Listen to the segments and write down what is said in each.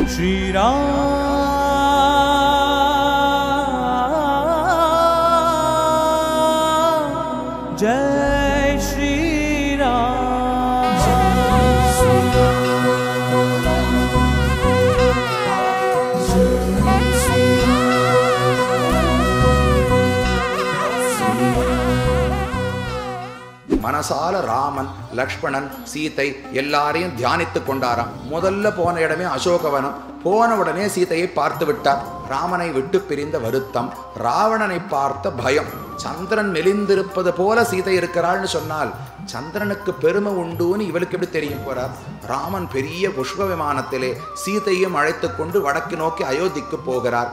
श्रीराम जय श्रीराम மனசால ராமன் லக்ஷ்மணன் சீதை எல்லாரையும் தியானித்து கொண்டாராம் முதல்ல போன இடமே அசோகவனம் போன உடனே சீதையை பார்த்து விட்டார் ராமனை விட்டு பிரிந்த வருத்தம் ராவணனை பார்த்த பயம் சந்திரன் மெலிந்திருப்பது போல சீதை இருக்கிறாள்னு சொன்னால் சந்திரனுக்கு பெருமை உண்டுன்னு இவளுக்கு எப்படி தெரியும் போறார் ராமன் பெரிய புஷ்ப விமானத்திலே சீதையும் அழைத்து கொண்டு வடக்கு நோக்கி அயோத்திக்கு போகிறார்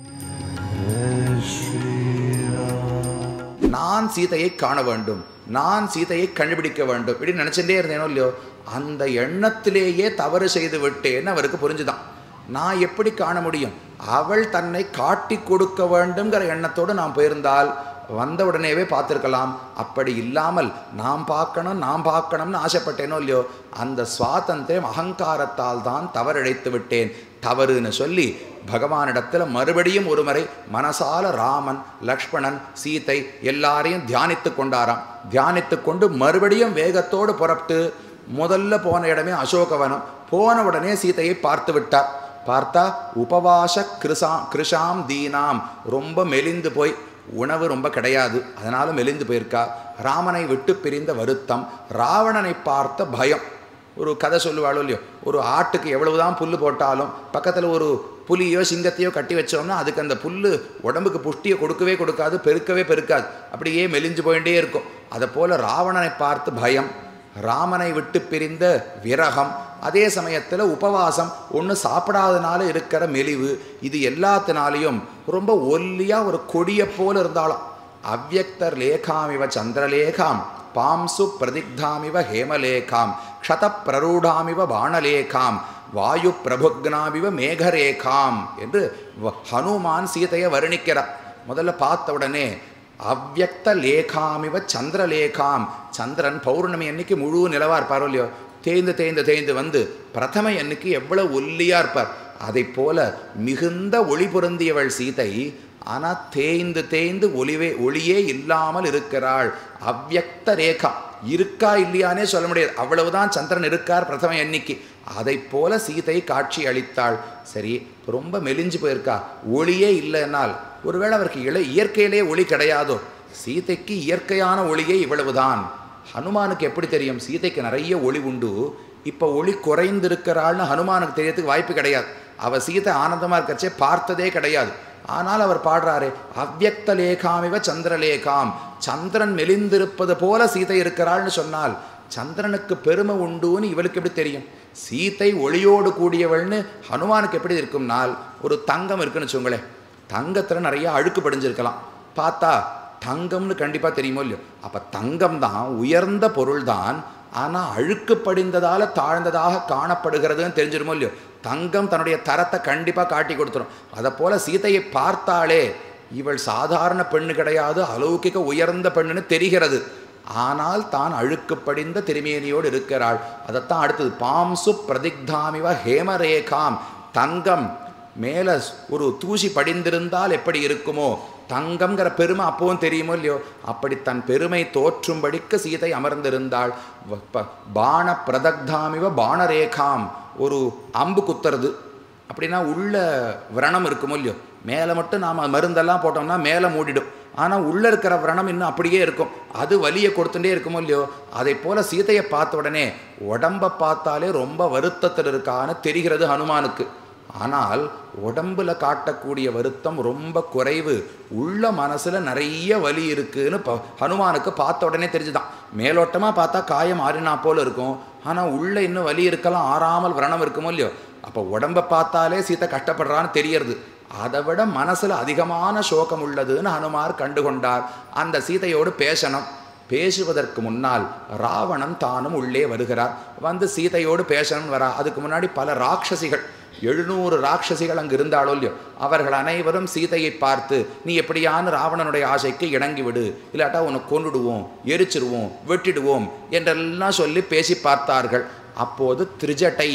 நான் சீதையை காண வேண்டும் நான் சீதையை கண்டுபிடிக்க வேண்டும் இப்படி நினைச்சுட்டே இருந்தேனோ இல்லையோ அந்த எண்ணத்திலேயே தவறு செய்து விட்டேன்னு அவருக்கு புரிஞ்சுதான் நான் எப்படி காண முடியும் அவள் தன்னை காட்டி கொடுக்க வேண்டுங்கிற எண்ணத்தோடு நான் போயிருந்தால் வந்த உடனேவே பார்த்துருக்கலாம் அப்படி இல்லாமல் நாம் பார்க்கணும் நாம் பார்க்கணும்னு ஆசைப்பட்டேனோ இல்லையோ அந்த சுவாதந்திரம் அகங்காரத்தால் தான் தவறிழைத்து விட்டேன் தவறுன்னு சொல்லி பகவானிடத்தில் மறுபடியும் ஒரு முறை மனசால ராமன் லக்ஷ்மணன் சீதை எல்லாரையும் தியானித்து கொண்டாராம் தியானித்து கொண்டு மறுபடியும் வேகத்தோடு புறப்பட்டு முதல்ல போன இடமே அசோகவனம் போன உடனே சீதையை பார்த்து விட்டார் பார்த்தா உபவாச கிருஷா கிருஷாம் தீனாம் ரொம்ப மெலிந்து போய் உணவு ரொம்ப கிடையாது அதனால மெலிந்து போயிருக்கா ராமனை விட்டு பிரிந்த வருத்தம் ராவணனை பார்த்த பயம் ஒரு கதை சொல்லுவாளோ இல்லையோ ஒரு ஆட்டுக்கு எவ்வளவுதான் புல் போட்டாலும் பக்கத்தில் ஒரு புலியோ சிங்கத்தையோ கட்டி வச்சோம்னா அதுக்கு அந்த புல் உடம்புக்கு புஷ்டியை கொடுக்கவே கொடுக்காது பெருக்கவே பெருக்காது அப்படியே மெலிஞ்சு போயிட்டே இருக்கும் அதை போல ராவணனை பார்த்து பயம் ராமனை விட்டு பிரிந்த விரகம் அதே சமயத்தில் உபவாசம் ஒன்று சாப்பிடாதனால இருக்கிற மெலிவு இது எல்லாத்தினாலையும் ரொம்ப ஒல்லியாக ஒரு கொடியை போல இருந்தாலும் அவ்வக்தர் லேகாமிவ சந்திரலேகாம் பாம்சு பிரதிக்தாமிவ ஹேமலேகாம் க்ஷத பிரரூடாமிவ பாணலேகாம் வாயு பிரபுக்னாமிவ மேகரேகாம் என்று வ- ஹனுமான் சீதையை வர்ணிக்கிறார் முதல்ல பார்த்த உடனே அவ்வக்த லேகாமிவ சந்திரலேகாம் சந்திரன் பௌர்ணமி அன்னைக்கு முழு நிலவா இருப்பாரோ இல்லையோ தேய்ந்து தேய்ந்து தேய்ந்து வந்து பிரதமை அன்னைக்கு எவ்வளவு ஒல்லியா இருப்பார் அதை போல மிகுந்த ஒளி பொருந்தியவள் சீதை ஆனா தேய்ந்து தேய்ந்து ஒளிவே ஒளியே இல்லாமல் இருக்கிறாள் அவ்வக்த ரேகா இருக்கா இல்லையானே சொல்ல முடியாது அவ்வளவுதான் சந்திரன் இருக்கார் பிரதம எண்ணிக்கை அதை போல சீதை காட்சி அளித்தாள் சரி ரொம்ப மெலிஞ்சு போயிருக்கா ஒளியே இல்லைன்னால் ஒருவேளை அவருக்கு இள இயற்கையிலே ஒளி கிடையாதோ சீதைக்கு இயற்கையான ஒளியே இவ்வளவுதான் ஹனுமானுக்கு எப்படி தெரியும் சீதைக்கு நிறைய ஒளி உண்டு இப்போ ஒளி குறைந்திருக்கிறாள்னு ஹனுமானுக்கு தெரியறதுக்கு வாய்ப்பு கிடையாது அவ சீதை ஆனந்தமாக இருக்கச்சே பார்த்ததே கிடையாது ஆனால் அவர் பாடுறாரே அவ்வக்த லேகாமிவ சந்திரலேகாம் சந்திரன் மெலிந்திருப்பது போல சீதை இருக்கிறாள்னு சொன்னால் சந்திரனுக்கு பெருமை உண்டுன்னு இவளுக்கு எப்படி தெரியும் சீதை ஒளியோடு கூடியவள்னு ஹனுமானுக்கு எப்படி இருக்கும்னால் ஒரு தங்கம் இருக்குன்னு வச்சுங்களேன் தங்கத்தில் நிறைய அழுக்கு படிஞ்சிருக்கலாம் பார்த்தா தங்கம்னு கண்டிப்பாக தெரியுமோ இல்லையோ அப்போ தங்கம் தான் உயர்ந்த பொருள் தான் ஆனால் அழுக்கு படிந்ததால் தாழ்ந்ததாக காணப்படுகிறதுன்னு தெரிஞ்சிருமோ இல்லையோ தங்கம் தன்னுடைய தரத்தை கண்டிப்பாக காட்டி கொடுத்துரும் அதை போல் சீதையை பார்த்தாலே இவள் சாதாரண பெண்ணு கிடையாது அலௌகிக உயர்ந்த பெண்ணுன்னு தெரிகிறது ஆனால் தான் அழுக்கு படிந்த திருமேனியோடு இருக்கிறாள் அதைத்தான் அடுத்தது பாம்சு பிரதிக்தாமிவ ஹேமரேகாம் தங்கம் மேலே ஒரு தூசி படிந்திருந்தால் எப்படி இருக்குமோ தங்கம்ங்கிற பெருமை அப்பவும் தெரியுமோ இல்லையோ அப்படி தன் பெருமை தோற்றும்படிக்கு சீதை அமர்ந்திருந்தாள் வ- ப- பாண பிரதக்தாமிவ பாணரேகாம் ஒரு அம்பு குத்துறது அப்படின்னா உள்ள விரணம் இருக்குமோ இல்லையோ மேலே மட்டும் நாம் மருந்தெல்லாம் போட்டோம்னா மேலே மூடிடும் ஆனால் உள்ளே இருக்கிற விரணம் இன்னும் அப்படியே இருக்கும் அது வலியை கொடுத்துட்டே இருக்குமோ இல்லையோ அதை போல சீதையை பார்த்த உடனே உடம்பை பார்த்தாலே ரொம்ப வருத்தத்தில் இருக்கான்னு தெரிகிறது ஹனுமானுக்கு ஆனால் உடம்புல காட்டக்கூடிய வருத்தம் ரொம்ப குறைவு உள்ள மனசுல நிறைய வலி இருக்குன்னு ப- ஹனுமானுக்கு பார்த்த உடனே தெரிஞ்சுதான் மேலோட்டமா பார்த்தா காயம் ஆறினா போல இருக்கும் ஆனா உள்ள இன்னும் வலி இருக்கலாம் ஆறாமல் விரணம் இருக்குமோ இல்லையோ அப்போ உடம்பை பார்த்தாலே சீத்தை கஷ்டப்படுறான்னு தெரியறது அதை விட மனசுல அதிகமான சோகம் உள்ளதுன்னு ஹனுமார் கண்டுகொண்டார் அந்த சீதையோடு பேசணும் பேசுவதற்கு முன்னால் ராவணன் தானும் உள்ளே வருகிறார் வந்து சீதையோடு பேசணும்னு வரா அதுக்கு முன்னாடி பல ராட்சசிகள் எழுநூறு ராட்சசிகள் அங்கு இருந்தாலோ இல்லையோ அவர்கள் அனைவரும் சீதையை பார்த்து நீ எப்படியான ராவணனுடைய ஆசைக்கு இணங்கி விடு இல்லாட்டா உன்னை கொன்னுடுவோம் எரிச்சிருவோம் வெட்டிடுவோம் என்றெல்லாம் சொல்லி பேசி பார்த்தார்கள் அப்போது திரிஜட்டை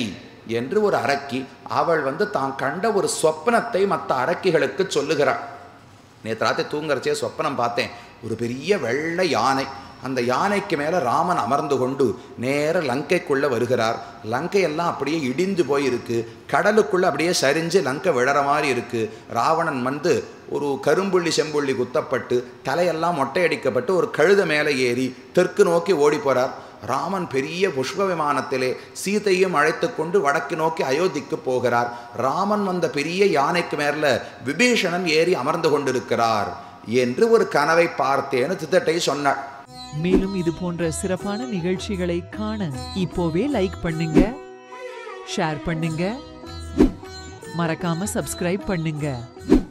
என்று ஒரு அரக்கி அவள் வந்து தான் கண்ட ஒரு சொப்பனத்தை மற்ற அரக்கிகளுக்கு சொல்லுகிறாள் நேற்று ராத்திரி தூங்குறச்சே சொப்பனம் பார்த்தேன் ஒரு பெரிய வெள்ளை யானை அந்த யானைக்கு மேலே ராமன் அமர்ந்து கொண்டு நேர லங்கைக்குள்ளே வருகிறார் லங்கையெல்லாம் அப்படியே இடிந்து போயிருக்கு கடலுக்குள்ளே அப்படியே சரிஞ்சு லங்கை விழற மாதிரி இருக்கு ராவணன் வந்து ஒரு கரும்புள்ளி செம்புள்ளி குத்தப்பட்டு தலையெல்லாம் மொட்டையடிக்கப்பட்டு ஒரு கழுத மேலே ஏறி தெற்கு நோக்கி ஓடி போகிறார் ராமன் பெரிய புஷ்ப விமானத்திலே சீதையும் அழைத்து கொண்டு வடக்கு நோக்கி அயோத்திக்கு போகிறார் ராமன் வந்த பெரிய யானைக்கு மேல விபீஷணன் ஏறி அமர்ந்து கொண்டிருக்கிறார் என்று ஒரு கனவை பார்த்தேன்னு தித்தட்டை சொன்னாள் மேலும் இது போன்ற சிறப்பான நிகழ்ச்சிகளை காண இப்போவே லைக் பண்ணுங்க ஷேர் பண்ணுங்க மறக்காம சப்ஸ்கிரைப் பண்ணுங்க